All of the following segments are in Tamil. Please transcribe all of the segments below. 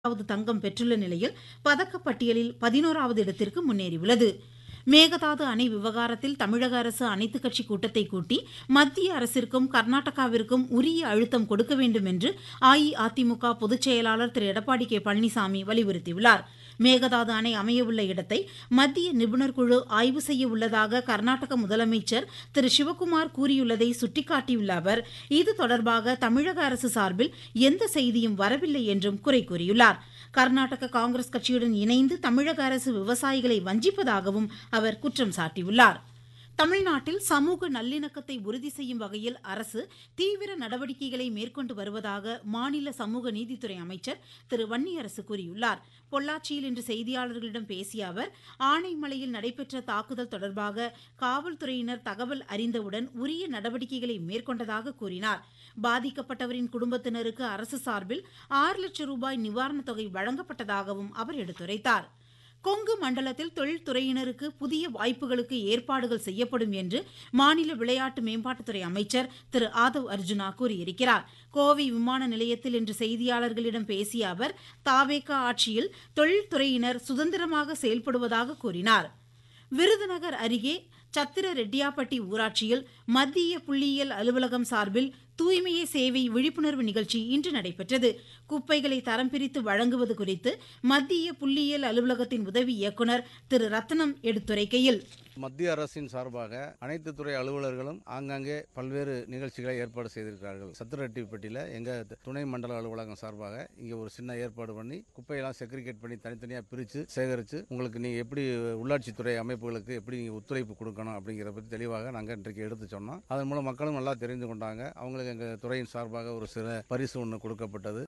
வது தங்கம் பெற்றுள்ள நிலையில் பதக்கப்பட்டியலில் பதினோராவது இடத்திற்கு முன்னேறியுள்ளது மேகதாது அணை விவகாரத்தில் தமிழக அரசு அனைத்துக் கட்சி கூட்டத்தை கூட்டி மத்திய அரசிற்கும் கர்நாடகாவிற்கும் உரிய அழுத்தம் கொடுக்க வேண்டும் என்று அஇஅதிமுக பொதுச் செயலாளர் திரு எடப்பாடி கே பழனிசாமி வலியுறுத்தியுள்ளார் மேகதாது அணை அமையவுள்ள இடத்தை மத்திய நிபுணர் குழு ஆய்வு செய்ய உள்ளதாக கர்நாடக முதலமைச்சர் திரு சிவக்குமார் கூறியுள்ளதை சுட்டிக்காட்டியுள்ள அவர் இது தொடர்பாக தமிழக அரசு சார்பில் எந்த செய்தியும் வரவில்லை என்றும் குறை கூறியுள்ளார் கர்நாடக காங்கிரஸ் கட்சியுடன் இணைந்து தமிழக அரசு விவசாயிகளை வஞ்சிப்பதாகவும் அவர் குற்றம் சாட்டியுள்ளார் தமிழ்நாட்டில் சமூக நல்லிணக்கத்தை உறுதி செய்யும் வகையில் அரசு தீவிர நடவடிக்கைகளை மேற்கொண்டு வருவதாக மாநில சமூக நீதித்துறை அமைச்சர் திரு வன்னியரசு கூறியுள்ளார் பொள்ளாச்சியில் இன்று செய்தியாளர்களிடம் பேசிய அவர் ஆனைமலையில் நடைபெற்ற தாக்குதல் தொடர்பாக காவல்துறையினர் தகவல் அறிந்தவுடன் உரிய நடவடிக்கைகளை மேற்கொண்டதாக கூறினார் பாதிக்கப்பட்டவரின் குடும்பத்தினருக்கு அரசு சார்பில் ஆறு லட்சம் ரூபாய் நிவாரணத் தொகை வழங்கப்பட்டதாகவும் அவர் எடுத்துரைத்தார் கொங்கு மண்டலத்தில் தொழில்துறையினருக்கு புதிய வாய்ப்புகளுக்கு ஏற்பாடுகள் செய்யப்படும் என்று மாநில விளையாட்டு மேம்பாட்டுத்துறை அமைச்சர் திரு ஆதவ் அர்ஜுனா கூறியிருக்கிறார் கோவை விமான நிலையத்தில் இன்று செய்தியாளர்களிடம் பேசிய அவர் தாவேகா ஆட்சியில் தொழில்துறையினர் சுதந்திரமாக செயல்படுவதாக கூறினார் விருதுநகர் அருகே சத்திர ரெட்டியாப்பட்டி ஊராட்சியில் மத்திய புள்ளியியல் அலுவலகம் சார்பில் தூய்மையே சேவை விழிப்புணர்வு நிகழ்ச்சி இன்று நடைபெற்றது குப்பைகளை தரம் பிரித்து வழங்குவது குறித்து மத்திய புள்ளியியல் அலுவலகத்தின் உதவி இயக்குநர் திரு ரத்னம் எடுத்துரைக்கையில் மத்திய அரசின் சார்பாக அனைத்து துறை அலுவலர்களும் ஆங்காங்கே பல்வேறு நிகழ்ச்சிகளை ஏற்பாடு செய்திருக்கிறார்கள் சத்திரரெட்டிப்பட்டியில் எங்கள் துணை மண்டல அலுவலகம் சார்பாக இங்கே ஒரு சின்ன ஏற்பாடு பண்ணி குப்பையெல்லாம் செக்ரிகேட் பண்ணி தனித்தனியாக பிரித்து சேகரித்து உங்களுக்கு நீங்கள் எப்படி உள்ளாட்சித்துறை அமைப்புகளுக்கு எப்படி நீங்கள் ஒத்துழைப்பு கொடுக்கணும் அப்படிங்கிறத பற்றி தெளிவாக நாங்கள் இன்றைக்கு எடுத்து சொன்னோம் அதன் மூலம் மக்களும் நல்லா தெரிந்து கொண்டாங்க அவங்களுக்கு எங்கள் துறையின் சார்பாக ஒரு சில பரிசு ஒன்று கொடுக்கப்பட்டது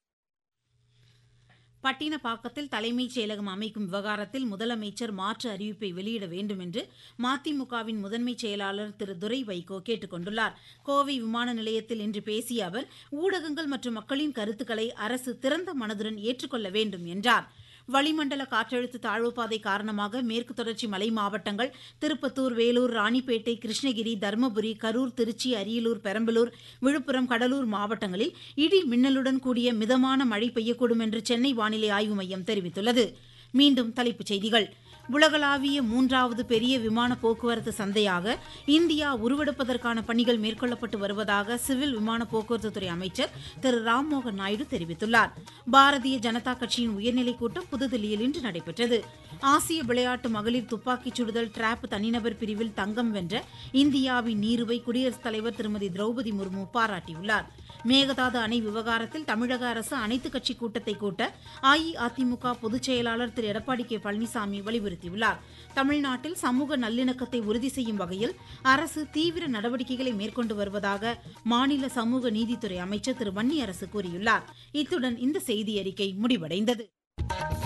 பட்டினப்பாக்கத்தில் தலைமைச் செயலகம் அமைக்கும் விவகாரத்தில் முதலமைச்சர் மாற்று அறிவிப்பை வெளியிட வேண்டும் என்று மதிமுகவின் முதன்மைச் செயலாளர் திரு துரை வைகோ கேட்டுக் கொண்டுள்ளார் கோவை விமான நிலையத்தில் இன்று பேசிய அவர் ஊடகங்கள் மற்றும் மக்களின் கருத்துக்களை அரசு திறந்த மனதுடன் ஏற்றுக்கொள்ள வேண்டும் என்றார் வளிமண்டல காற்றழுத்த தாழ்வுப்பாதை காரணமாக மேற்கு தொடர்ச்சி மலை மாவட்டங்கள் திருப்பத்தூர் வேலூர் ராணிப்பேட்டை கிருஷ்ணகிரி தருமபுரி கரூர் திருச்சி அரியலூர் பெரம்பலூர் விழுப்புரம் கடலூர் மாவட்டங்களில் இடி மின்னலுடன் கூடிய மிதமான மழை பெய்யக்கூடும் என்று சென்னை வானிலை ஆய்வு மையம் தெரிவித்துள்ளது மீண்டும் தலைப்புச் செய்திகள் உலகளாவிய மூன்றாவது பெரிய விமான போக்குவரத்து சந்தையாக இந்தியா உருவெடுப்பதற்கான பணிகள் மேற்கொள்ளப்பட்டு வருவதாக சிவில் விமான போக்குவரத்துத்துறை அமைச்சர் திரு ராம்மோகன் நாயுடு தெரிவித்துள்ளார் பாரதிய ஜனதா கட்சியின் உயர்நிலைக் கூட்டம் புதுதில்லியில் இன்று நடைபெற்றது ஆசிய விளையாட்டு மகளிர் துப்பாக்கிச் சுடுதல் டிராப் தனிநபர் பிரிவில் தங்கம் வென்ற இந்தியாவின் நீருவை குடியரசுத் தலைவர் திருமதி திரௌபதி முர்மு பாராட்டியுள்ளார் மேகதாது அணை விவகாரத்தில் தமிழக அரசு அனைத்துக் கட்சி கூட்டத்தை கூட்ட அஇஅதிமுக பொதுச் செயலாளர் திரு எடப்பாடி கே பழனிசாமி வலியுறுத்தியுள்ளார் தமிழ்நாட்டில் சமூக நல்லிணக்கத்தை உறுதி செய்யும் வகையில் அரசு தீவிர நடவடிக்கைகளை மேற்கொண்டு வருவதாக மாநில சமூக நீதித்துறை அமைச்சர் திரு வன்னியரசு கூறியுள்ளார் இத்துடன் இந்த செய்தி அறிக்கை முடிவடைந்தது